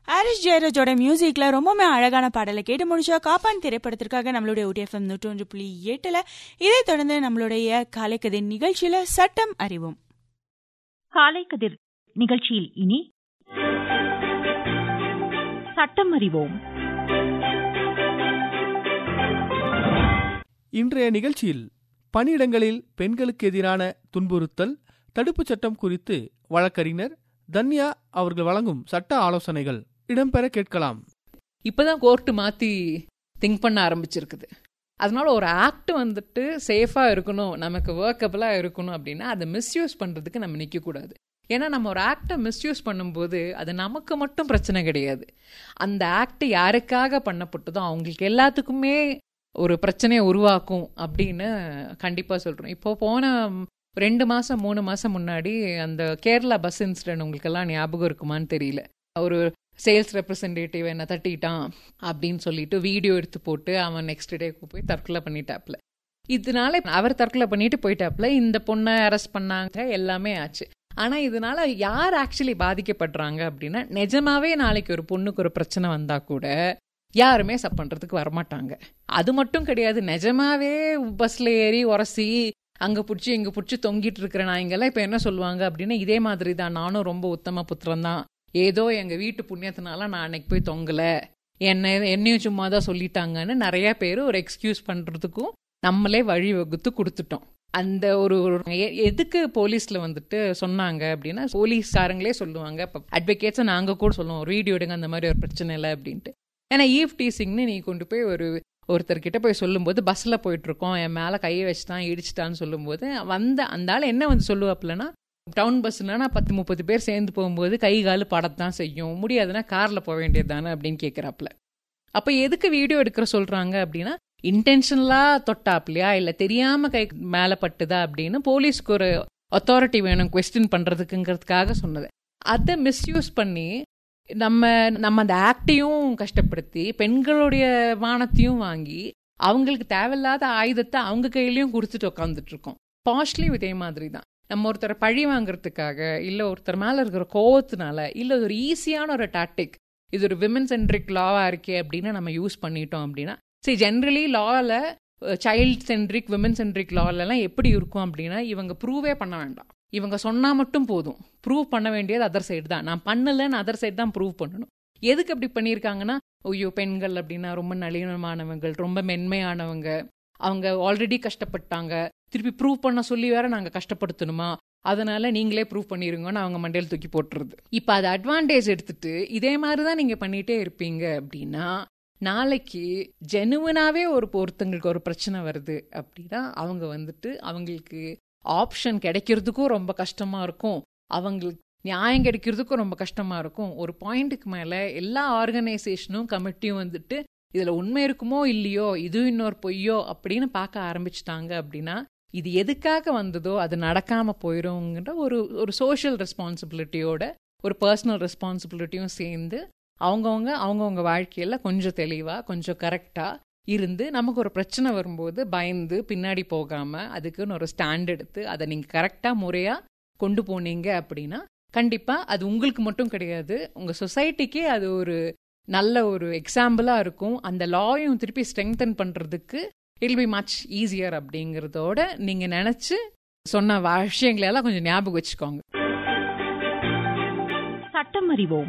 Harris ஜெயராஜோட மியூசிக்ல ரொம்பவுமே அழகான பாடலை கேட்டு முடிச்சா காப்பான் திரைப்படத்திற்காக நம்மளுடைய ஒடிஎஃப்எம் நூற்றி ஒன்று புள்ளி எட்டுல இதை தொடர்ந்து நம்மளுடைய காலைக்கதை நிகழ்ச்சியில சட்டம் அறிவோம் காலை கதிர் நிகழ்ச்சியில் இனி சட்டம் அறிவோம் இன்றைய நிகழ்ச்சியில் பணியிடங்களில் பெண்களுக்கு எதிரான துன்புறுத்தல் தடுப்புச் சட்டம் குறித்து வழக்கறிஞர் தன்யா அவர்கள் வழங்கும் சட்ட ஆலோசனைகள் இடம்பெற கேட்கலாம் இப்பதான் கோர்ட்டு மாத்தி திங்க் பண்ண ஆரம்பிச்சிருக்குது அதனால ஒரு ஆக்ட் வந்துட்டு சேஃபா இருக்கணும் நமக்கு ஒர்க்கபிளா இருக்கணும் அப்படின்னா அதை மிஸ்யூஸ் பண்றதுக்கு நம்ம நிக்க கூடாது ஏன்னா நம்ம ஒரு ஆக்டை மிஸ்யூஸ் பண்ணும்போது அது நமக்கு மட்டும் பிரச்சனை கிடையாது அந்த ஆக்ட் யாருக்காக பண்ணப்பட்டதோ அவங்களுக்கு எல்லாத்துக்குமே ஒரு பிரச்சனையை உருவாக்கும் அப்படின்னு கண்டிப்பா சொல்றோம் இப்போ போன ரெண்டு மாசம் மூணு மாசம் முன்னாடி அந்த கேரளா பஸ் இன்சிடென்ட் உங்களுக்கு எல்லாம் ஞாபகம் இருக்குமான்னு தெரியல ஒரு சேல்ஸ் ரெப்ரசன்டேட்டிவ் என்ன தட்டிட்டான் அப்படின்னு சொல்லிட்டு வீடியோ எடுத்து போட்டு அவன் நெக்ஸ்ட் டே போய் தற்கொலை பண்ணிட்டாப்ல இதனால அவர் தற்கொலை பண்ணிட்டு போயிட்டாப்ல இந்த பொண்ணை அரெஸ்ட் பண்ணாங்க எல்லாமே ஆச்சு ஆனா இதனால யார் ஆக்சுவலி பாதிக்கப்படுறாங்க அப்படின்னா நிஜமாவே நாளைக்கு ஒரு பொண்ணுக்கு ஒரு பிரச்சனை வந்தா கூட யாருமே சப் பண்றதுக்கு வரமாட்டாங்க அது மட்டும் கிடையாது நிஜமாவே பஸ்ல ஏறி உரசி அங்க புடிச்சு இங்க புடிச்சு தொங்கிட்டு இருக்கிற நாய்ங்கெல்லாம் இப்ப என்ன சொல்லுவாங்க அப்படின்னா இதே மாதிரி தான் நானும் ரொம்ப உத்தம புத்திரம் தான் ஏதோ எங்க வீட்டு புண்ணியத்தினால நான் அன்னைக்கு போய் தொங்கல என்ன என்னையும் சும்மா தான் சொல்லிட்டாங்கன்னு நிறைய பேர் ஒரு எக்ஸ்கியூஸ் பண்றதுக்கும் நம்மளே வழி வகுத்து கொடுத்துட்டோம் அந்த ஒரு எதுக்கு போலீஸ்ல வந்துட்டு சொன்னாங்க அப்படின்னா போலீஸ்காரங்களே சொல்லுவாங்க இப்போ அட்வொகேட்ஸை நாங்க கூட சொல்லுவோம் ஒரு வீடியோ எடுங்க அந்த மாதிரி ஒரு பிரச்சனை இல்லை அப்படின்ட்டு ஏன்னா ஈவ் டீசிங்னு நீ கொண்டு போய் ஒரு ஒருத்தர்கிட்ட போய் சொல்லும்போது பஸ்ல போயிட்டு இருக்கோம் என் மேல கையை வச்சுட்டான் இடிச்சிட்டான்னு சொல்லும்போது வந்த அந்த ஆள் என்ன வந்து சொல்லுவாப்லன்னா டவுன் பஸ்னா பத்து முப்பது பேர் சேர்ந்து போகும்போது கை காலு படத்தான் செய்யும் முடியாதுன்னா கார்ல போக வேண்டியது தானே அப்படின்னு கேட்குறாப்ல அப்ப எதுக்கு வீடியோ எடுக்கிற சொல்றாங்க அப்படின்னா இன்டென்ஷனலா தொட்டாப்லையா இல்ல தெரியாம கை மேல பட்டுதா அப்படின்னு போலீஸ்க்கு ஒரு அத்தாரிட்டி வேணும் கொஸ்டின் பண்றதுக்குங்கிறதுக்காக சொன்னது அதை மிஸ்யூஸ் பண்ணி நம்ம நம்ம அந்த ஆக்டையும் கஷ்டப்படுத்தி பெண்களுடைய மானத்தையும் வாங்கி அவங்களுக்கு தேவையில்லாத ஆயுதத்தை அவங்க கையிலயும் கொடுத்துட்டு உட்காந்துட்டு இருக்கோம் பாஸ்ட்லியும் இதே மாதிரி தான் நம்ம ஒருத்தரை பழி வாங்குறதுக்காக இல்ல ஒருத்தர் மேல இருக்கிற கோவத்தினால இல்ல ஒரு ஈஸியான ஒரு டாக்டிக் இது ஒரு விமன் சென்ட்ரிக் லாவா இருக்கே அப்படின்னு நம்ம யூஸ் பண்ணிட்டோம் அப்படின்னா சரி ஜென்ரலி லால சைல்ட் சென்ட்ரிக் விமன் சென்ட்ரிக் லாலெல்லாம் எப்படி இருக்கும் அப்படின்னா இவங்க ப்ரூவே பண்ண வேண்டாம் இவங்க சொன்னா மட்டும் போதும் ப்ரூவ் பண்ண வேண்டியது அதர் சைடு தான் நான் பண்ணலன்னு அதர் சைடு தான் ப்ரூவ் பண்ணணும் எதுக்கு அப்படி பண்ணியிருக்காங்கன்னா ஐயோ பெண்கள் அப்படின்னா ரொம்ப நளினமானவங்கள் ரொம்ப மென்மையானவங்க அவங்க ஆல்ரெடி கஷ்டப்பட்டாங்க திருப்பி ப்ரூவ் பண்ண சொல்லி வேற நாங்க கஷ்டப்படுத்தணுமா அதனால நீங்களே ப்ரூவ் பண்ணிருங்கன்னு அவங்க மண்டையில் தூக்கி போட்டுருது இப்ப அது அட்வான்டேஜ் எடுத்துட்டு இதே மாதிரிதான் நீங்க பண்ணிட்டே இருப்பீங்க அப்படின்னா நாளைக்கு ஜெனுவனாவே ஒரு ஒருத்தங்களுக்கு ஒரு பிரச்சனை வருது அப்படின்னா அவங்க வந்துட்டு அவங்களுக்கு ஆப்ஷன் கிடைக்கிறதுக்கும் ரொம்ப கஷ்டமா இருக்கும் அவங்களுக்கு நியாயம் கிடைக்கிறதுக்கும் ரொம்ப கஷ்டமா இருக்கும் ஒரு பாயிண்ட்டுக்கு மேல எல்லா ஆர்கனைசேஷனும் கமிட்டியும் வந்துட்டு இதுல உண்மை இருக்குமோ இல்லையோ இது இன்னொரு பொய்யோ அப்படின்னு பார்க்க ஆரம்பிச்சிட்டாங்க அப்படின்னா இது எதுக்காக வந்ததோ அது நடக்காம போயிருங்கிற ஒரு ஒரு சோஷியல் ரெஸ்பான்சிபிலிட்டியோட ஒரு பர்சனல் ரெஸ்பான்சிபிலிட்டியும் சேர்ந்து அவங்கவுங்க அவங்கவுங்க வாழ்க்கையில கொஞ்சம் தெளிவா கொஞ்சம் கரெக்டா இருந்து நமக்கு ஒரு பிரச்சனை வரும்போது பயந்து பின்னாடி போகாம அதுக்குன்னு ஒரு ஸ்டாண்ட் எடுத்து அதை நீங்க கரெக்டா முறையா கொண்டு போனீங்க அப்படின்னா கண்டிப்பா அது உங்களுக்கு மட்டும் கிடையாது உங்க சொசைட்டிக்கே அது ஒரு நல்ல ஒரு எக்ஸாம்பிளா இருக்கும் அந்த லாயும் திருப்பி ஸ்ட்ரெங்தன் பண்றதுக்கு இல் பி மச் ஈஸியர் அப்படிங்கறதோட நீங்க நினைச்சு சொன்ன விஷயங்களை எல்லாம் கொஞ்சம் ஞாபகம் வச்சுக்கோங்க சட்டம் அறிவோம்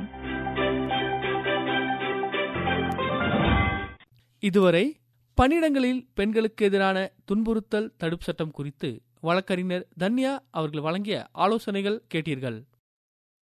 இதுவரை பணியிடங்களில் பெண்களுக்கு எதிரான துன்புறுத்தல் தடுப்பு சட்டம் குறித்து வழக்கறிஞர் தன்யா அவர்கள் வழங்கிய ஆலோசனைகள் கேட்டீர்கள்